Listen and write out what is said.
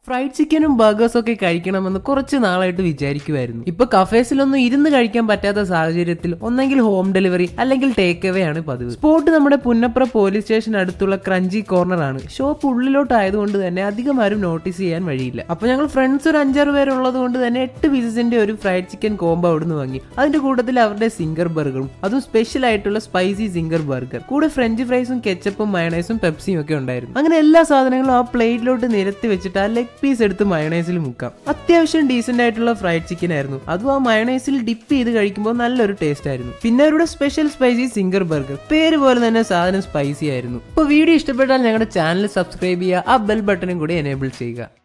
fried ചിക്കനും ബർഗേഴ്സും ഒക്കെ കഴിക്കണമെന്ന് കുറച്ച് നാളായിട്ട് വിചാരിക്കുമായിരുന്നു ഇപ്പൊ കഫേസിലൊന്നും ഇരുന്ന് കഴിക്കാൻ പറ്റാത്ത സാഹചര്യത്തിൽ ഒന്നെങ്കിൽ ഹോം ഡെലിവറി അല്ലെങ്കിൽ ടേക്ക് അവേ ആണ് പതിവ് സ്പോട്ട് നമ്മുടെ പുന്നപ്ര പോലീസ് സ്റ്റേഷൻ അടുത്തുള്ള ക്രഞ്ചി കോർണർ ആണ് ഷോപ്പ് ഉള്ളിലോട്ട് ആയതുകൊണ്ട് തന്നെ അധികം ആരും നോട്ടീസ് ചെയ്യാൻ വഴിയില്ല അപ്പൊ ഞങ്ങൾ ഫ്രണ്ട്സ് ഒരു അഞ്ചാറ് പേരുള്ളത് കൊണ്ട് തന്നെ എട്ട് പീസസിന്റെ ഒരു ഫ്രൈഡ് ചിക്കൻ കോംബോ അവിടുന്ന് വാങ്ങി അതിന്റെ കൂട്ടത്തിൽ അവരുടെ സിംഗർ ബർഗറും അതും സ്പെഷ്യൽ ആയിട്ടുള്ള സ്പൈസി സിംഗർ ബർഗർ കൂടെ ഫ്രഞ്ച് ഫ്രൈസും കെച്ചപ്പും മയണൈസും പെപ്സിയും ഒക്കെ ഉണ്ടായിരുന്നു അങ്ങനെ എല്ലാ സാധനങ്ങളും ആ പ്ലേറ്റിലോട്ട് നിരത്തി വെച്ചിട്ട് ആ ലെഗ് പീസ് എടുത്ത് മയണൈസിൽ മുക്കാം അത്യാവശ്യം ഡീസെന്റ് ആയിട്ടുള്ള ഫ്രൈഡ് ചിക്കൻ ആയിരുന്നു അതും ആ മയണൈസിൽ ഡിപ്പ് ചെയ്ത് കഴിക്കുമ്പോൾ നല്ലൊരു ടേസ്റ്റ് ആയിരുന്നു പിന്നെ അവരുടെ സ്പെഷ്യൽ സ്പൈസി സിംഗർ ബർഗർ പേര് പോലെ തന്നെ സാധനം സ്പൈസി ആയിരുന്നു അപ്പോൾ വീഡിയോ ഇഷ്ടപ്പെട്ടാൽ ഞങ്ങളുടെ ചാനൽ സബ്സ്ക്രൈബ് ചെയ്യുക ആ ബെൽ ബട്ടണും കൂടി എനേബിൾ ചെയ്യുക